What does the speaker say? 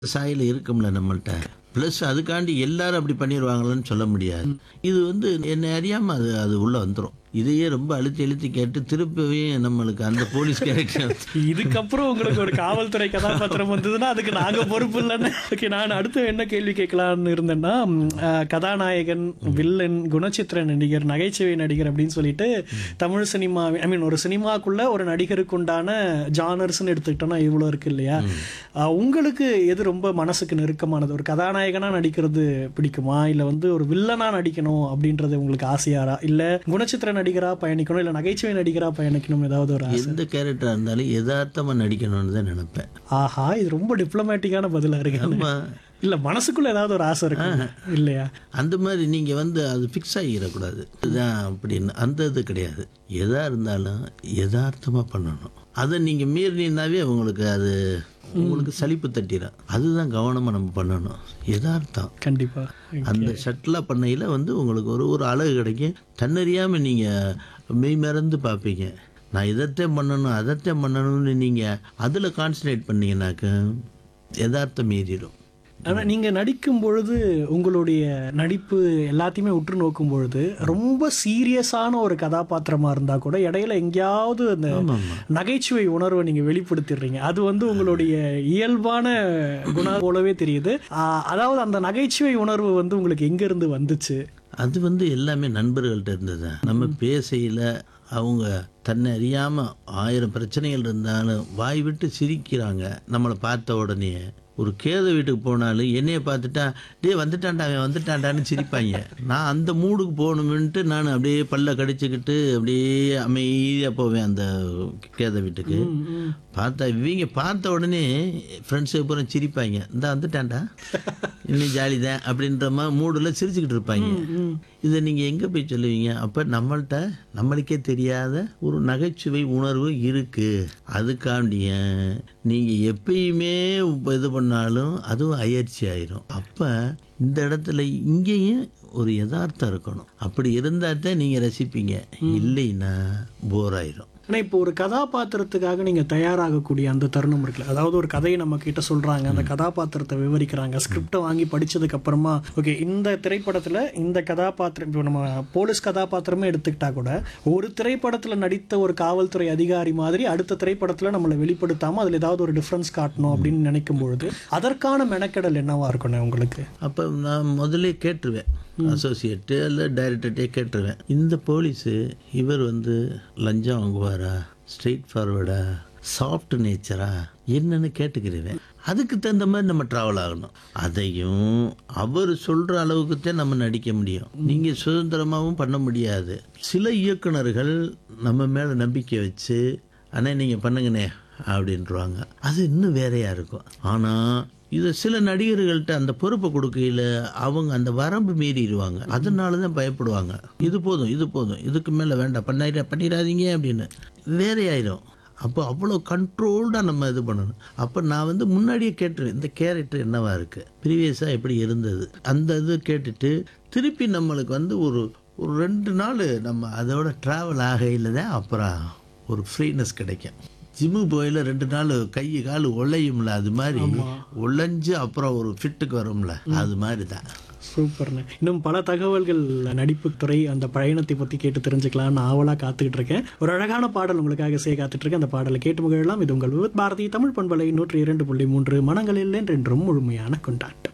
சாயல் இருக்கும்ல நம்மள்ட்ட ப்ளஸ் அதுக்காண்டி எல்லாரும் அப்படி பண்ணிடுவாங்களான்னு சொல்ல முடியாது இது வந்து என்னை அறியாம அது அது உள்ள வந்துடும் இதையே ரொம்ப அழுத்தி அழுத்தி கேட்டு திருப்பவே நம்மளுக்கு அந்த போலீஸ் கேரக்டர் இதுக்கப்புறம் உங்களுக்கு ஒரு காவல்துறை கதாபாத்திரம் வந்ததுன்னா அதுக்கு நாங்க பொறுப்பு இல்லைன்னு ஓகே நான் அடுத்து என்ன கேள்வி கேட்கலாம்னு இருந்தேன்னா ம், அஹ், கதாநாயகன் வில்லன் குணச்சித்திர நடிகர் நகைச்சுவை நடிகர் அப்படின்னு சொல்லிட்டு தமிழ் சினிமா ஐ மீன் ஒரு சினிமாக்குள்ள ஒரு நடிகருக்கு உண்டான ஜானர்ஸ்னு எடுத்துக்கிட்டோம்னா இவ்வளோ இருக்கு இல்லையா அஹ், உங்களுக்கு எது ரொம்ப மனசுக்கு நெருக்கமானது ஒரு கதாநாயகனா நடிக்கிறது பிடிக்குமா இல்ல வந்து ஒரு வில்லனா நடிக்கணும் அப்படின்றது உங்களுக்கு ஆசையாரா இல்ல குணச்சித்திர நடிகரா பயணிக்கணும் இல்ல நகைச்சுவை நடிகரா பயணிக்கணும் ஏதாவது ஒரு ஆசை எந்த கேரக்டராக இருந்தாலும் யதார்த்தமா நடிக்கணும்னு தான் நினைப்பேன் ஆஹா இது ரொம்ப டிப்ளமேட்டிக்கான பதிலா இருக்கு ஆமா இல்ல மனசுக்குள்ள ஏதாவது ஒரு ஆசை இருக்கு இல்லையா அந்த மாதிரி நீங்கள் வந்து அது ஃபிக்ஸ் ஆகிடக்கூடாது இதுதான் அப்படின்னு அந்த இது கிடையாது எதா இருந்தாலும் யதார்த்தமாக பண்ணணும் அதை நீங்கள் மீறினீங்கனாவே உங்களுக்கு அது உங்களுக்கு சலிப்பு தட்டிடும் அதுதான் கவனமாக நம்ம பண்ணணும் யதார்த்தம் கண்டிப்பா அந்த ஷட்டிலாக பண்ணையில் வந்து உங்களுக்கு ஒரு ஒரு அழகு கிடைக்கும் தன்னறியாமல் நீங்கள் மெய் மறந்து பார்ப்பீங்க நான் இதைத்தான் பண்ணணும் அதைத்தான் பண்ணணும்னு நீங்கள் அதில் கான்சன்ட்ரேட் பண்ணீங்கன்னாக்க யதார்த்தம் மீறிடும் ஆனா நீங்க நடிக்கும் பொழுது உங்களுடைய நடிப்பு எல்லாத்தையுமே உற்று நோக்கும் பொழுது ரொம்ப சீரியஸான ஒரு கதாபாத்திரமா இருந்தா கூட இடையில எங்கேயாவது அந்த நகைச்சுவை உணர்வை நீங்க வெளிப்படுத்திடுறீங்க அது வந்து உங்களுடைய இயல்பான குணம் போலவே தெரியுது ஆஹ் அதாவது அந்த நகைச்சுவை உணர்வு வந்து உங்களுக்கு எங்க இருந்து வந்துச்சு அது வந்து எல்லாமே நண்பர்கள்ட்ட இருந்தது நம்ம பேசையில் அவங்க தன்னை அறியாமல் ஆயிரம் பிரச்சனைகள் இருந்தாலும் வாய் விட்டு சிரிக்கிறாங்க நம்மளை பார்த்த உடனே ஒரு கேத வீட்டுக்கு போனாலும் என்னைய பார்த்துட்டா டேய் வந்துட்டான்டா அவன் வந்துட்டான்டான்னு சிரிப்பாங்க நான் அந்த மூடுக்கு போகணுமென்ட்டு நான் அப்படியே பல்ல கடிச்சுக்கிட்டு அப்படியே அமைதியாக போவேன் அந்த கேத வீட்டுக்கு பார்த்தா இவங்க பார்த்த உடனே ஃப்ரெண்ட்ஸு பூரா சிரிப்பாங்க இந்த வந்துட்டான்டா இன்னும் ஜாலி தான் அப்படின்ற மாதிரி மூடில் சிரிச்சுக்கிட்டு இருப்பாங்க இதை நீங்கள் எங்கே போய் சொல்லுவீங்க அப்போ நம்மள்ட்ட நம்மளுக்கே தெரியாத ஒரு நகைச்சுவை உணர்வு இருக்குது அதுக்காண்டிய நீங்கள் எப்பயுமே இப்ப இது பண்ணாலும் அதுவும் அயற்சி ஆயிரும் அப்போ இந்த இடத்துல இங்கேயும் ஒரு யதார்த்தம் இருக்கணும் அப்படி இருந்தால் தான் நீங்கள் ரசிப்பீங்க இல்லைன்னா போர் ஆயிரும் ஆனா இப்போ ஒரு கதாபாத்திரத்துக்காக நீங்க தயாராகக்கூடிய அந்த தருணம் இருக்குல்ல அதாவது ஒரு கதையை நம்ம கிட்ட சொல்றாங்க அந்த கதாபாத்திரத்தை விவரிக்கிறாங்க ஸ்கிரிப்டை வாங்கி படிச்சதுக்கு அப்புறமா ஓகே இந்த திரைப்படத்துல இந்த கதாபாத்திரம் இப்போ நம்ம போலீஸ் கதாபாத்திரமே எடுத்துக்கிட்டா கூட ஒரு திரைப்படத்துல நடித்த ஒரு காவல்துறை அதிகாரி மாதிரி அடுத்த திரைப்படத்துல நம்மளை வெளிப்படுத்தாம அதுல ஏதாவது ஒரு டிஃபரன்ஸ் காட்டணும் அப்படின்னு நினைக்கும் பொழுது அதற்கான மெனக்கெடல் என்னவா இருக்கணும் உங்களுக்கு அப்போ நான் முதல்ல கேட்டுருவேன் அசோசியேட்டு இல்லை டைரக்டர்கிட்டே கேட்டுருவேன் இந்த போலீஸு இவர் வந்து லஞ்சம் வாங்குவாரா ஸ்ட்ரெயிட் ஃபார்வர்டா சாஃப்ட் நேச்சரா என்னன்னு கேட்டுக்கிடுவேன் அதுக்கு தகுந்த மாதிரி நம்ம ட்ராவல் ஆகணும் அதையும் அவர் சொல்கிற அளவுக்கு தான் நம்ம நடிக்க முடியும் நீங்கள் சுதந்திரமாகவும் பண்ண முடியாது சில இயக்குனர்கள் நம்ம மேலே நம்பிக்கை வச்சு அண்ணே நீங்கள் பண்ணுங்கண்ணே அப்படின்றாங்க அது இன்னும் வேறையா இருக்கும் ஆனால் இது சில நடிகர்கள்ட்ட அந்த பொறுப்பை கொடுக்கையில் அவங்க அந்த வரம்பு மீறிடுவாங்க அதனால தான் பயப்படுவாங்க இது போதும் இது போதும் இதுக்கு மேலே வேண்டாம் பண்ணிட பண்ணிடாதீங்க அப்படின்னு வேறையாயிரும் அப்போ அவ்வளோ கண்ட்ரோல்டாக நம்ம இது பண்ணணும் அப்போ நான் வந்து முன்னாடியே கேட்டுருவேன் இந்த கேரக்டர் என்னவா இருக்குது ப்ரீவியஸாக எப்படி இருந்தது அந்த இது கேட்டுட்டு திருப்பி நம்மளுக்கு வந்து ஒரு ஒரு ரெண்டு நாள் நம்ம அதோட ட்ராவல் ஆகையில் தான் அப்புறம் ஒரு ஃப்ரீனஸ் கிடைக்கும் ஜிம்மு போயில ரெண்டு நாள் கை கால் உழையும்ல அது மாதிரி உழைஞ்சு அப்புறம் ஒரு ஃபிட்டுக்கு வரும்ல அது மாதிரி தான் சூப்பர்ண்ணே இன்னும் பல தகவல்கள் நடிப்பு துறை அந்த பயணத்தை பற்றி கேட்டு தெரிஞ்சுக்கலாம்னு ஆவலாக காத்துக்கிட்டு இருக்கேன் ஒரு அழகான பாடல் உங்களுக்காக செய்ய காத்துட்டு இருக்கேன் அந்த பாடலை கேட்டு மகிழலாம் இது உங்கள் விவத் பாரதி தமிழ் பண்பலை நூற்றி இரண்டு புள்ளி மூன்று மனங்களில் என்றென்றும் முழுமையான கொண்டாட்டம்